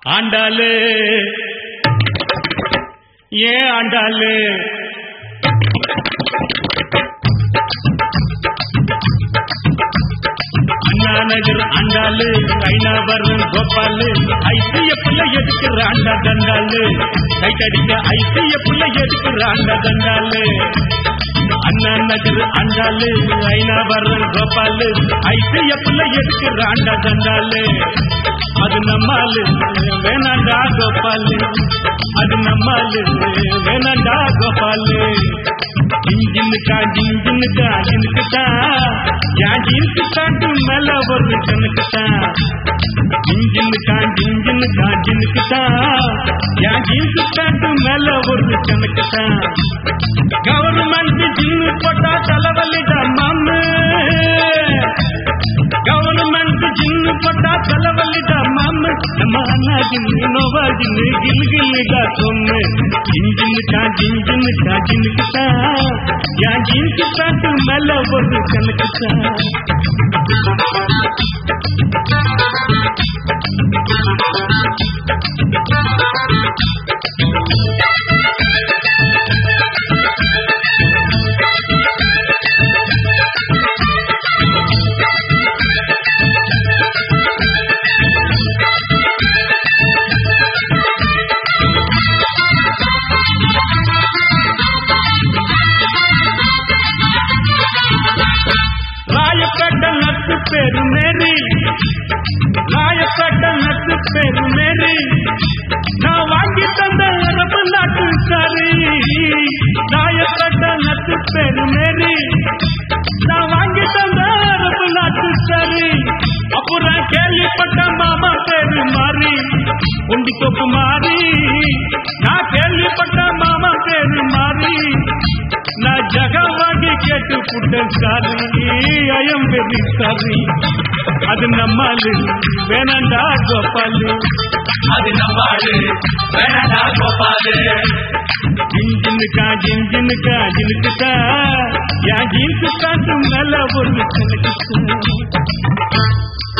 ஆண்டாளு ஏன் ஆண்டாளு அண்ணா நகர் ஆண்டாளு ஐநாவரம் கோபாலு ஐசிய புள்ள எதுக்குற ஆண்டா தண்டாளு கைத்தடிக்க ஐசிய புள்ள எதுக்குற ஆண்டா தண்டாளு அண்ணா நகர் ஆண்டாளு ஐநாவரம் கோபாலு ஐசிய புள்ள எதுக்குற ஆண்டா தண்டாளு அது நம்மாலு வேணாண்டா கோபாலு அது நம்மாலு வேணாண்டா கோபாலு ஜின்ஜின்னுக்கா ஜின்ஜின்னுக்கா ஜினுக்குதா யான் ஜீனுக்கு காட்டு மேல ஒரு கணக்குதா ஜின்ஜின்னுக்கா ஜின்ஜின்னுக்கா ஜினுக்குதா யான் ஜீனுக்கு காட்டு மேல ஒரு கணக்குதா கவர்மெண்ட் ஜின்னு போட்டா தலைவலிடா மாமு கவர்மெண்ட் ஜின்னு போட்டா தலைவலிடா மாமு நம்ம அண்ணா ஜின்னு நோவா ஜின்னு கிலு கிலுடா சொன்னு ஜின்ஜின்னுக்கா ஜின்ஜின்னுக்கா ஜினுக்குதா யான் ஜீனுக்கு காட்டு மேல ஒரு கணக்குதா ராயப்பேட்ட நத்து பேரு மேரி ராயப்பேட்ட நத்து பேரு மேரி நான் வாங்கி தந்த அரபு நாட்டு சாரி ராயப்பேட்ட நத்து பேரு மேரி நான் வாங்கி தந்த அரபு நாட்டு சாரி அப்புறம் கேள்விப்பட்ட மாமா பேரு மாறி உண்டி தொப்பு மாறி நான் கேள்விப்பட்ட மாமா பேரு மாறி நான் ஜகவாகி கேட்டு புட்டன் சாரி ஐயம் வெரி சாரி அது நம்மாலு வேணாண்டா கோபாலு அது நம்மாடு வேணடா கோபாலு ஜின்ஜினுக்கா ஜின்ஜினுக்கா ஜினுக்குதா யா ஜீன்ஸு காட்டு மேல ஒரு கணக்கு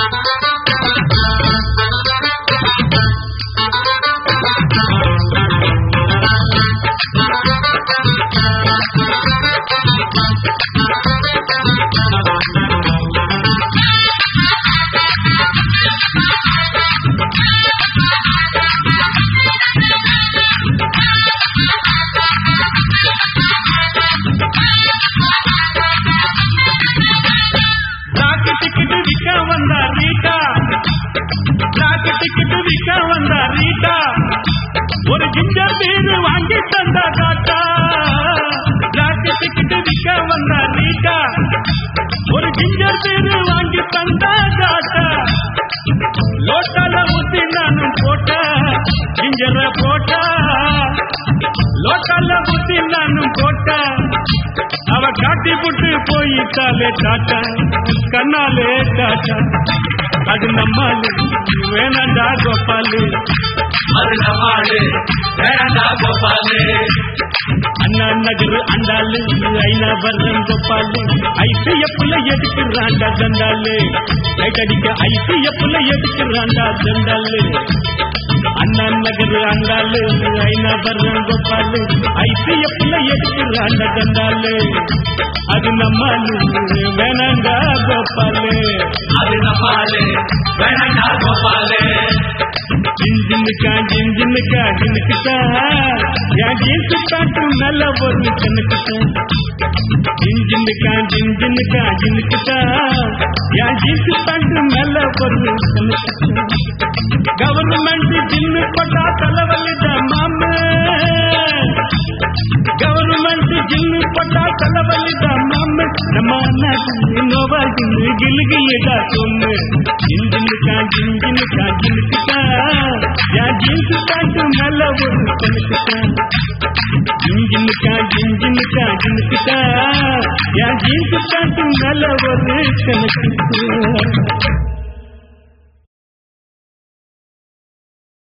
ராக்கு டிக்கெட்டு விற்க வந்தா ரீட்டா ராக்கு டிக்கெட்டு விற்க வந்தா ரீட்டா ஒரு ஜிஞ்சர் பீரு வாங்கி தந்தா டாட்டா ராக்கு டிக்கெட்டு விற்க வந்தா ரீட்டா ஒரு ஜிஞ்சர் பீரு வாங்கி தந்தா டாட்டா லோட்டால ஊத்தி நானும் போட்ட ஜிஞ்சர போட்ட லோட்டால ஊத்தி நானும் போட்ட அவ காட்டி புட்டு போயிட்டாலே டாட்டா கண்ணாலே டாட்டா அது நம்மாலு வேணாண்டா கோபாலு அது நம்மாடு வேணடா கோபாலு அண்ணா நகர் அண்டாலு ஐநா வர்றன் கோபாலு ஐசிய புள்ள எதுக்குறாண்டா தண்டாலு கைட்டடிக்க ஐசிய புள்ள எதுக்குறாண்டா தண்டாலு அண்ணா நகர் அண்டாலு ஐநா வர்றன் கோபாலு ஐசிய புள்ள எதுக்குறாண்டா தண்டாலு அது நம்மாலு வேணாண்டா கோபாலு அது நம்மாடு வேணடா கோபாலு ஜின்ஜின்னுக்கா ஜின்ஜின்னுக்கா ஜினுக்குதா என் ஜீன்ஸு காட்டு நல்ல ஒரு கண்ணுக்குதா ஜின்ஜின்னுக்கா ஜின்ஜின்னுக்கா ஜினுக்குதா என் ஜீன்ஸு காட்டு நல்ல ஒரு கண்ணுக்குதா கவர்மெண்ட் ஜின்னு பட்டா தலைவலிதா மாமு கவர்மெண்ட் ஜின்னு பட்டா தலைவலிதா மாமு நம்ம அண்ணா நோவா ஜின்னு கிலு கிலுடா சொன்னு ஜின்ஜின்னுக்கா ஜின்ஜின்னுக்கா ஜினுக்குதா என் ஜீன்ஸு காட்டு நல்ல ஒரு கண்ணுக்குதா ஜின்ஜின்னுக்கா ஜின்ஜின்னுக்கா ஜினுக்குதா என் ஜீன்ஸு காட்டு நல்ல ஒரு கணக்கு